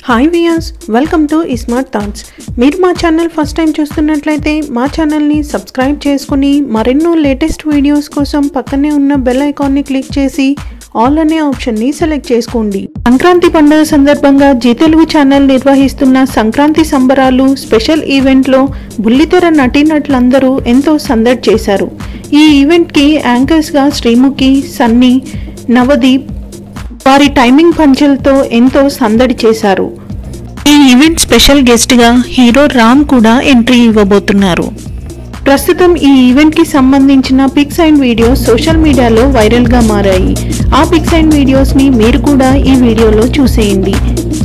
hi viewers welcome to smart thoughts మీరు మా channel first time చూస్తున్నట్లయితే మా ఛానల్ని సబ్స్క్రైబ్ చేసుకుని మరెన్నో లేటెస్ట్ వీడియోస్ కోసం పక్కనే ఉన్న బెల్ ఐకాన్ని క్లిక్ చేసి ఆల్ అనే ఆప్షన్ని సెలెక్ట్ చేసుకోండి సంక్రాంతి పండుగ సందర్భంగా జీ తెలుగు ఛానల్ నిర్వహిస్తున్న సంక్రాంతి సంబరాలు స్పెషల్ ఈవెంట్లో బుల్లితెర నటీనటులందరూ ఎంతో సందడి చేశారు ఈ ఈవెంట్కి యాంకర్స్గా శ్రీముఖి సన్నీ నవదీప్ వారి టైమింగ్ పంచులతో ఎంతో సందడి చేశారు ఈ ఈవెంట్ స్పెషల్ గెస్ట్గా హీరో రామ్ కూడా ఎంట్రీ ఇవ్వబోతున్నారు ప్రస్తుతం ఈ ఈవెంట్కి సంబంధించిన పిక్స్ అండ్ వీడియోస్ సోషల్ మీడియాలో వైరల్గా మారాయి ఆ పిక్స్ అండ్ వీడియోస్ని మీరు కూడా ఈ వీడియోలో చూసేయండి